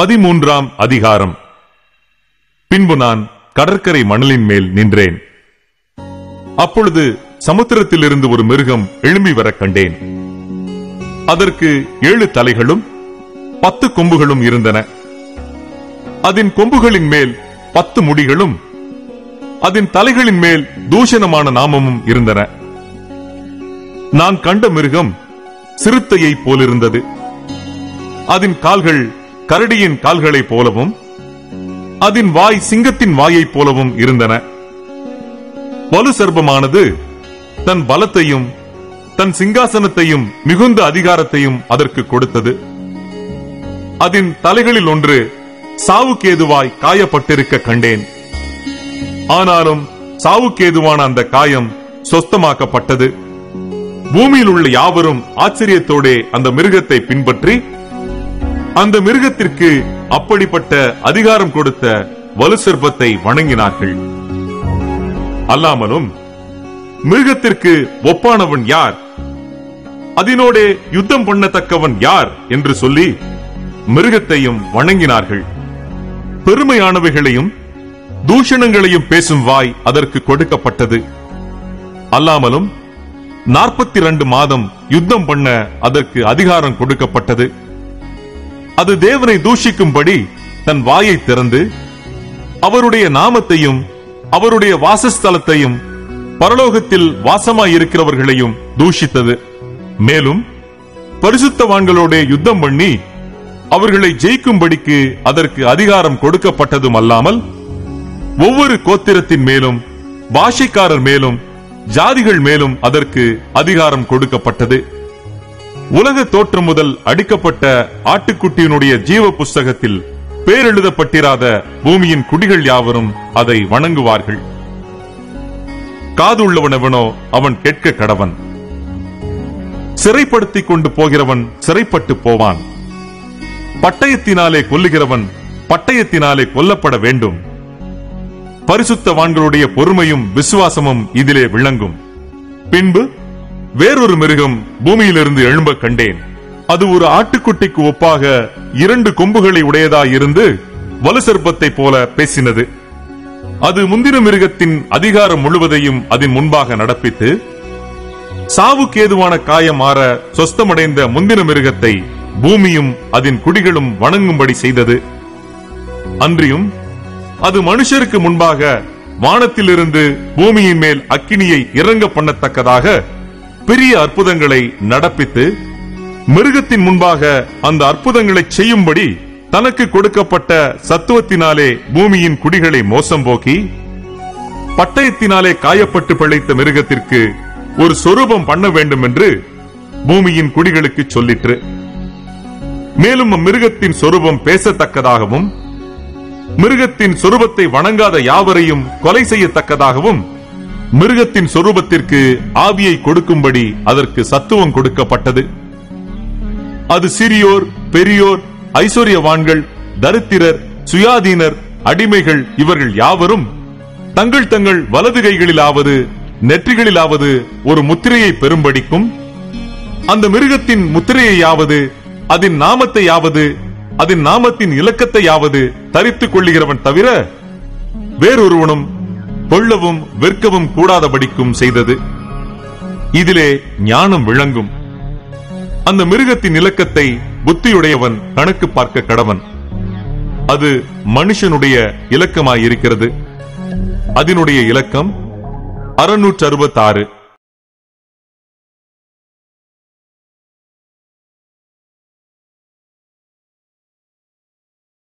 பதிமூன்றாம் அதிகாரம் பின்பு நான் கடற்கரை மணலின் மேல் நின்றேன் அப்பொழுது சமுத்திரத்திலிருந்து ஒரு மிருகம் எழும்பி வரக் கண்டேன் அதற்கு ஏழு தலைகளும் பத்து கொம்புகளும் இருந்தன அதன் கொம்புகளின் மேல் பத்து முடிகளும் அதன் தலைகளின் மேல் தூஷணமான நாமமும் இருந்தன நான் கண்ட மிருகம் சிறுத்தையைப் போலிருந்தது அதன் கால்கள் கரடியின் கால்களைப் போலவும் அதன் வாய் சிங்கத்தின் வாயைப் போலவும் இருந்தன வலு சர்ப்பமானது தன் பலத்தையும் தன் சிங்காசனத்தையும் மிகுந்த அதிகாரத்தையும் அதற்கு கொடுத்தது அதன் தலைகளில் ஒன்று சாவுக்கேதுவாய் காயப்பட்டிருக்க கண்டேன் ஆனாலும் சாவுக்கேதுவான அந்த காயம் சொஸ்தமாக்கப்பட்டது பூமியில் உள்ள யாவரும் ஆச்சரியத்தோடே அந்த மிருகத்தை பின்பற்றி அந்த மிருகத்திற்கு அப்படிப்பட்ட அதிகாரம் கொடுத்த வலு சிற்பத்தை வணங்கினார்கள் அல்லாமலும் மிருகத்திற்கு ஒப்பானவன் யார் அதனோடே யுத்தம் பண்ணத்தக்கவன் யார் என்று சொல்லி மிருகத்தையும் வணங்கினார்கள் பெருமையானவைகளையும் தூஷணங்களையும் பேசும் வாய் அதற்கு கொடுக்கப்பட்டது அல்லாமலும் நாற்பத்தி இரண்டு மாதம் யுத்தம் பண்ண அதற்கு அதிகாரம் கொடுக்கப்பட்டது அது தேவனை தூஷிக்கும்படி தன் வாயை திறந்து அவருடைய நாமத்தையும் அவருடைய வாசஸ்தலத்தையும் பரலோகத்தில் வாசமாயிருக்கிறவர்களையும் தூஷித்தது மேலும் பரிசுத்தவான்களோட யுத்தம் பண்ணி அவர்களை ஜெயிக்கும்படிக்கு அதற்கு அதிகாரம் கொடுக்கப்பட்டதும் அல்லாமல் ஒவ்வொரு கோத்திரத்தின் மேலும் பாஷைக்காரர் மேலும் ஜாதிகள் மேலும் அதற்கு அதிகாரம் கொடுக்கப்பட்டது உலக தோற்றம் முதல் அடிக்கப்பட்ட ஆட்டுக்குட்டியினுடைய ஜீவ புஸ்தகத்தில் பேரெழுதப்பட்டிராத பூமியின் குடிகள் யாவரும் அதை வணங்குவார்கள் காது உள்ளவனவனோ அவன் கேட்க கடவன் சிறைப்படுத்திக் கொண்டு போகிறவன் சிறைப்பட்டு போவான் பட்டயத்தினாலே கொல்லுகிறவன் பட்டயத்தினாலே கொல்லப்பட வேண்டும் பரிசுத்தவான்களுடைய பொறுமையும் விசுவாசமும் இதிலே விளங்கும் பின்பு வேறொரு மிருகம் பூமியிலிருந்து எழும்ப கண்டேன் அது ஒரு ஆட்டுக்குட்டிக்கு ஒப்பாக இரண்டு கொம்புகளை உடையதாயிருந்து வலுசர்ப்பத்தை போல பேசினது அது முந்தின மிருகத்தின் அதிகாரம் முழுவதையும் அதன் முன்பாக நடப்பித்து சாவுக்கு ஏதுவான காயம் மாற சொஸ்தமடைந்த முந்தின மிருகத்தை பூமியும் அதன் குடிகளும் வணங்கும்படி செய்தது அன்றியும் அது மனுஷருக்கு முன்பாக வானத்திலிருந்து பூமியின் மேல் அக்கினியை இறங்க பண்ணத்தக்கதாக பெரிய அற்புதங்களை நடப்பித்து மிருகத்தின் முன்பாக அந்த அற்புதங்களை செய்யும்படி தனக்கு கொடுக்கப்பட்ட சத்துவத்தினாலே பூமியின் குடிகளை மோசம் போக்கி பட்டயத்தினாலே காயப்பட்டு பிழைத்த மிருகத்திற்கு ஒரு சொரூபம் பண்ண வேண்டும் என்று பூமியின் குடிகளுக்கு சொல்லிற்று மேலும் அம்மிருகத்தின் சொரூபம் பேசத்தக்கதாகவும் மிருகத்தின் சொரூபத்தை வணங்காத யாவரையும் கொலை செய்யத்தக்கதாகவும் மிருகத்தின் சொரூபத்திற்கு ஆவியை கொடுக்கும்படி அதற்கு சத்துவம் கொடுக்கப்பட்டது அது சிறியோர் பெரியோர் ஐஸ்வர்யவான்கள் தரித்திரர் சுயாதீனர் அடிமைகள் இவர்கள் யாவரும் தங்கள் தங்கள் வலது கைகளிலாவது நெற்றிகளிலாவது ஒரு முத்திரையை பெறும்படிக்கும் அந்த மிருகத்தின் முத்திரையையாவது அதன் நாமத்தையாவது அதன் நாமத்தின் இலக்கத்தையாவது தரித்துக் கொள்ளுகிறவன் தவிர வேறொருவனும் கொள்ளவும் விற்கவும் கூடாதபடிக்கும் செய்தது இதிலே ஞானம் விளங்கும் அந்த மிருகத்தின் இலக்கத்தை புத்தியுடையவன் கணக்கு பார்க்க கடவன் அது மனுஷனுடைய இலக்கமாயிருக்கிறது அதனுடைய இலக்கம் அறுநூற்று அறுபத்தாறு